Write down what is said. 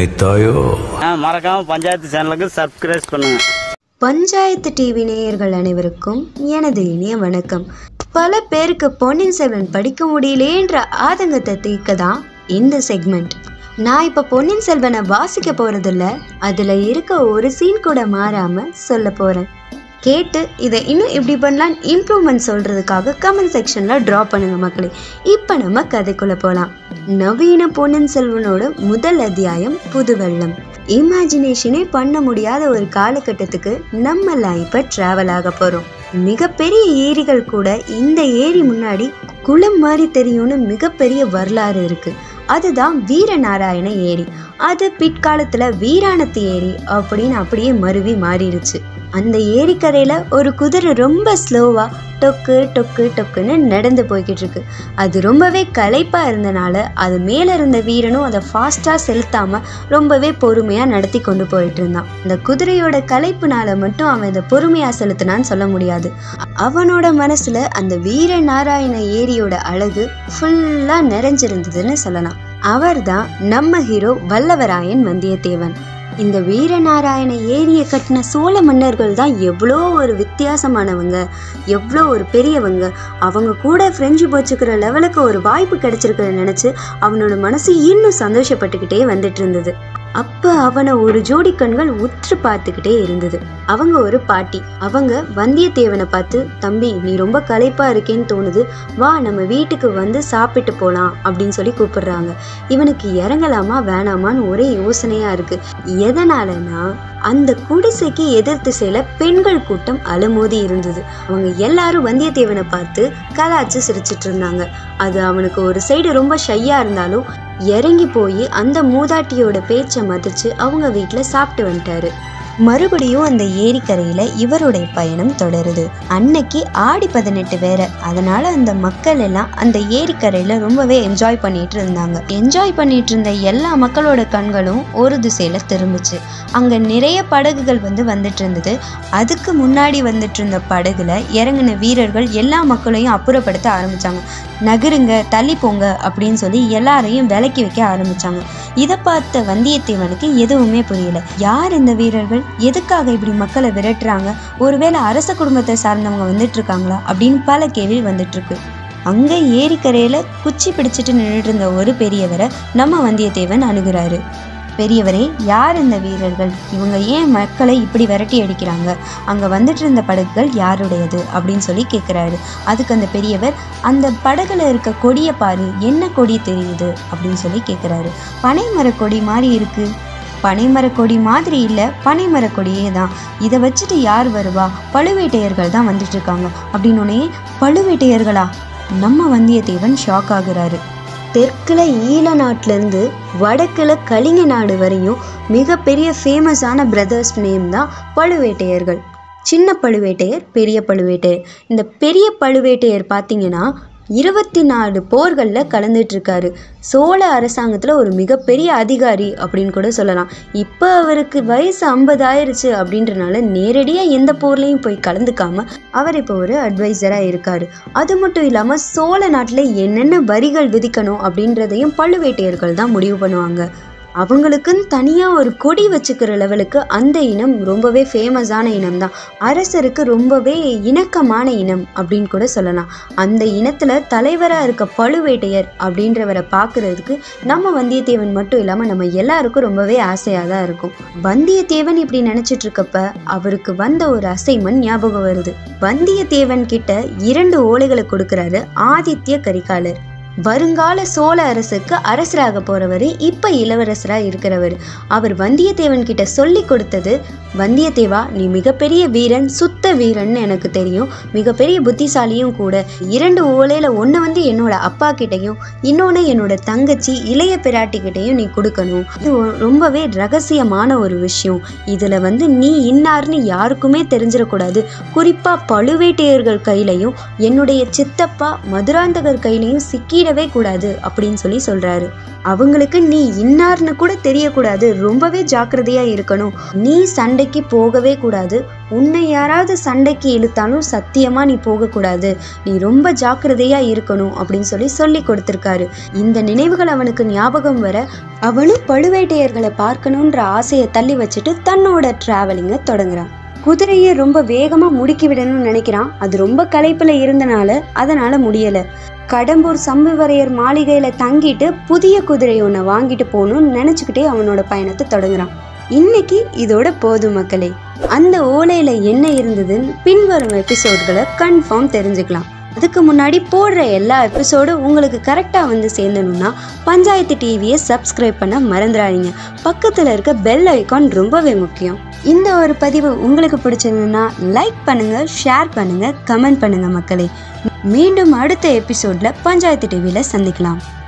நினைத்தாயோ ஆ மறக்காம பஞ்சாயத்து சேனலுக்கு சப்ஸ்கிரைப் பண்ணுங்க பஞ்சாயத்து டிவி நேயர்கள் அனைவருக்கும் எனது இனிய வணக்கம் பல பேருக்கு பொன்னியின் செல்வன் படிக்க முடியலேன்ற ஆதங்கத்தை தீர்க்க தான் இந்த செக்மெண்ட் நான் இப்போ பொன்னியின் செல்வனை வாசிக்க போறதில்ல அதில் இருக்க ஒரு சீன் கூட மாறாம சொல்ல போறேன் கேட்டு இதை இன்னும் இப்படி பண்ணலான்னு இம்ப்ரூவ்மெண்ட் சொல்றதுக்காக கமெண்ட் செக்ஷன்ல ட்ரா பண்ணுங்க மக்களே இப்போ நம்ம கதைக்குள்ள போகலாம் நவீன பொன்னியின் செல்வனோட முதல் அத்தியாயம் புதுவெள்ளம் இமேஜினேஷனே பண்ண முடியாத ஒரு காலகட்டத்துக்கு நம்மலாம் இப்போ ட்ராவல் ஆக போகிறோம் மிகப்பெரிய ஏரிகள் கூட இந்த ஏரி முன்னாடி குளம் மாதிரி தெரியும்னு மிகப்பெரிய வரலாறு இருக்கு அதுதான் வீரநாராயண ஏரி அது பிற்காலத்துல வீராணத்து ஏரி அப்படின்னு அப்படியே மருவி மாறிடுச்சு அந்த ஏரிக்கரையில ஒரு குதிரை ரொம்ப ஸ்லோவா டொக்கு டொக்கு டொக்குன்னு நடந்து போய்கிட்டு இருக்கு அது ரொம்பவே களைப்பா இருந்தனால அது மேல இருந்த வீரனும் அதை ஃபாஸ்டா செலுத்தாம ரொம்பவே பொறுமையா நடத்தி கொண்டு போயிட்டு இருந்தான் இந்த குதிரையோட களைப்புனால மட்டும் அவன் இதை பொறுமையா செலுத்தினான்னு சொல்ல முடியாது அவனோட மனசுல அந்த வீர நாராயண ஏரியோட அழகு ஃபுல்லா நிறைஞ்சிருந்ததுன்னு சொல்லலாம் அவர்தான் நம்ம ஹீரோ வல்லவராயன் வந்தியத்தேவன் இந்த வீரநாராயண ஏரியை கட்டின சோழ மன்னர்கள் தான் எவ்வளோ ஒரு வித்தியாசமானவங்க எவ்வளோ ஒரு பெரியவங்க அவங்க கூட ஃப்ரெண்ட்ஷிப் வச்சுக்கிற லெவலுக்கு ஒரு வாய்ப்பு கிடைச்சிருக்கிறத நினச்சி அவனோட மனசு இன்னும் சந்தோஷப்பட்டுக்கிட்டே வந்துட்டு இருந்தது அப்போ அவனை ஒரு ஜோடி கண்கள் உற்று பார்த்துக்கிட்டே இருந்தது அவங்க ஒரு பாட்டி அவங்க வந்தியத்தேவனை பார்த்து தம்பி நீ ரொம்ப களைப்பா இருக்கேன்னு தோணுது வா நம்ம வீட்டுக்கு வந்து சாப்பிட்டு போலாம் அப்படின்னு சொல்லி கூப்பிடுறாங்க இவனுக்கு இறங்கலாமா வேணாமான்னு ஒரே யோசனையா இருக்கு எதனாலனா அந்த குடிசைக்கு எதிர் திசையில பெண்கள் கூட்டம் அலமோதி இருந்தது அவங்க எல்லாரும் வந்தியத்தேவனை பார்த்து கலாச்சு சிரிச்சிட்டு இருந்தாங்க அது அவனுக்கு ஒரு சைடு ரொம்ப ஷையா இருந்தாலும் இறங்கி போய் அந்த மூதாட்டியோட பேச்சை மதிச்சு அவங்க வீட்டில் சாப்பிட்டு வந்துட்டாரு மறுபடியும் அந்த ஏரிக்கரையில இவருடைய பயணம் தொடருது அன்னைக்கு ஆடி பதினெட்டு வேற அதனால அந்த மக்கள் எல்லாம் அந்த ஏரிக்கரையில ரொம்பவே என்ஜாய் பண்ணிட்டு இருந்தாங்க என்ஜாய் பண்ணிட்டு இருந்த எல்லா மக்களோட கண்களும் ஒரு திசையில திரும்பிச்சு அங்க நிறைய படகுகள் வந்து வந்துட்டு இருந்தது அதுக்கு முன்னாடி வந்துட்டு இருந்த படகுல இறங்கின வீரர்கள் எல்லா மக்களையும் அப்புறப்படுத்த ஆரம்பிச்சாங்க நகருங்க தள்ளி போங்க அப்படின்னு சொல்லி எல்லாரையும் விலக்கி வைக்க ஆரம்பிச்சாங்க இதை பார்த்த வந்தியத்தேவனுக்கு எதுவுமே புரியல யார் இந்த வீரர்கள் எதுக்காக இப்படி மக்களை விரட்டுறாங்க ஒருவேளை அரச குடும்பத்தை சார்ந்தவங்க வந்துட்டு இருக்காங்களா அப்படின்னு பல கேள்வி வந்துட்டு இருக்கு அங்க ஏரிக்கரையில குச்சி பிடிச்சிட்டு நின்றுட்டு இருந்த ஒரு பெரியவரை நம்ம வந்தியத்தேவன் அணுகுறாரு பெரியவரே யார் இந்த வீரர்கள் இவங்க ஏன் மக்களை இப்படி விரட்டி அடிக்கிறாங்க அங்கே வந்துட்டு இருந்த படகுகள் யாருடையது அப்படின்னு சொல்லி கேட்குறாரு அதுக்கு அந்த பெரியவர் அந்த படகுல இருக்க கொடியை பாரு என்ன கொடி தெரியுது அப்படின்னு சொல்லி கேட்குறாரு பனைமர கொடி மாதிரி இருக்கு பனைமர கொடி மாதிரி இல்லை பனைமர கொடியே தான் இதை வச்சுட்டு யார் வருவா பழுவேட்டையர்கள் தான் வந்துட்டு இருக்காங்க அப்படின்னோடனே பழுவேட்டையர்களா நம்ம வந்தியத்தேவன் ஷாக் ஆகுறாரு தெற்குல ஈழ நாட்டிலேருந்து வடக்குல கலிங்க நாடு வரையும் மிகப்பெரிய ஃபேமஸான பிரதர்ஸ் நேம் தான் பழுவேட்டையர்கள் சின்ன பழுவேட்டையர் பெரிய பழுவேட்டையர் இந்த பெரிய பழுவேட்டையர் பார்த்தீங்கன்னா இருபத்தி நாலு போர்களில் கலந்துட்டு இருக்காரு சோழ அரசாங்கத்தில் ஒரு மிகப்பெரிய அதிகாரி அப்படின்னு கூட சொல்லலாம் இப்போ அவருக்கு வயசு ஐம்பது ஆயிருச்சு அப்படின்றனால நேரடியாக எந்த போர்லையும் போய் கலந்துக்காம அவர் இப்போ ஒரு அட்வைசராக இருக்காரு அது மட்டும் இல்லாமல் சோழ நாட்டில் என்னென்ன வரிகள் விதிக்கணும் அப்படின்றதையும் பழுவேட்டையர்கள் தான் முடிவு பண்ணுவாங்க அவங்களுக்குன்னு தனியாக ஒரு கொடி வச்சுக்கிற லெவலுக்கு அந்த இனம் ரொம்பவே ஃபேமஸான இனம் தான் அரசருக்கு ரொம்பவே இணக்கமான இனம் அப்படின்னு கூட சொல்லலாம் அந்த இனத்தில் தலைவராக இருக்க பழுவேட்டையர் அப்படின்றவரை பார்க்குறதுக்கு நம்ம வந்தியத்தேவன் மட்டும் இல்லாமல் நம்ம எல்லாருக்கும் ரொம்பவே ஆசையாக தான் இருக்கும் வந்தியத்தேவன் இப்படி நினச்சிட்டு இருக்கப்ப அவருக்கு வந்த ஒரு அசைன்மெண்ட் ஞாபகம் வருது வந்தியத்தேவன் கிட்ட இரண்டு ஓலைகளை கொடுக்குறாரு ஆதித்ய கரிகாலர் வருங்கால சோழ அரசுக்கு அரசராக போறவர் இப்ப இளவரசரா இருக்கிறவர் அவர் வந்தியத்தேவன் கிட்ட சொல்லி கொடுத்தது வந்தியத்தேவா நீ மிகப்பெரிய வீரன் சுத்த வீரன் எனக்கு தெரியும் மிகப்பெரிய புத்திசாலியும் கூட இரண்டு ஓலையில ஒன்று வந்து என்னோட அப்பா கிட்டயும் இன்னொன்று என்னோட தங்கச்சி இளைய பிராட்டி கிட்டயும் நீ கொடுக்கணும் இது ஒ- ரொம்பவே ரகசியமான ஒரு விஷயம் இதுல வந்து நீ இன்னார்னு யாருக்குமே தெரிஞ்சிடக்கூடாது குறிப்பா பழுவேட்டையர்கள் கையிலையும் என்னுடைய சித்தப்பா மதுராந்தகர் கையிலையும் சிக்கிட மீறவே கூடாது அப்படின்னு சொல்லி சொல்றாரு அவங்களுக்கு நீ இன்னார்னு கூட தெரியக்கூடாது ரொம்பவே ஜாக்கிரதையா இருக்கணும் நீ சண்டைக்கு போகவே கூடாது உன்னை யாராவது சண்டைக்கு இழுத்தாலும் சத்தியமா நீ போகக்கூடாது நீ ரொம்ப ஜாக்கிரதையா இருக்கணும் அப்படின்னு சொல்லி சொல்லி கொடுத்திருக்காரு இந்த நினைவுகள் அவனுக்கு ஞாபகம் வர அவனும் பழுவேட்டையர்களை பார்க்கணுன்ற ஆசையை தள்ளி வச்சுட்டு தன்னோட டிராவலிங்கை தொடங்குறான் குதிரையை ரொம்ப வேகமா முடுக்கி விடணும்னு நினைக்கிறான் அது ரொம்ப களைப்புல இருந்தனால அதனால முடியல கடம்பூர் சம்புவரையர் மாளிகையில தங்கிட்டு புதிய குதிரை ஒன்றை வாங்கிட்டு போகணும்னு நினைச்சுக்கிட்டே அவனோட பயணத்தை தொடங்குறான் இன்னைக்கு இதோட போதும் மக்களே அந்த ஓலையில என்ன இருந்ததுன்னு பின்வரும் எபிசோட்களை கன்ஃபார்ம் தெரிஞ்சுக்கலாம் அதுக்கு முன்னாடி போடுற எல்லா எபிசோடும் உங்களுக்கு கரெக்டாக வந்து சேர்ந்தணும்னா பஞ்சாயத்து டிவியை சப்ஸ்கிரைப் பண்ண மறந்துடாதீங்க பக்கத்தில் இருக்க பெல் ஐக்கான் ரொம்பவே முக்கியம் இந்த ஒரு பதிவு உங்களுக்கு பிடிச்சிருந்ததுன்னா லைக் பண்ணுங்க ஷேர் பண்ணுங்க கமெண்ட் பண்ணுங்க மக்களே மீண்டும் அடுத்த எபிசோட்ல பஞ்சாயத்து டிவியில் சந்திக்கலாம்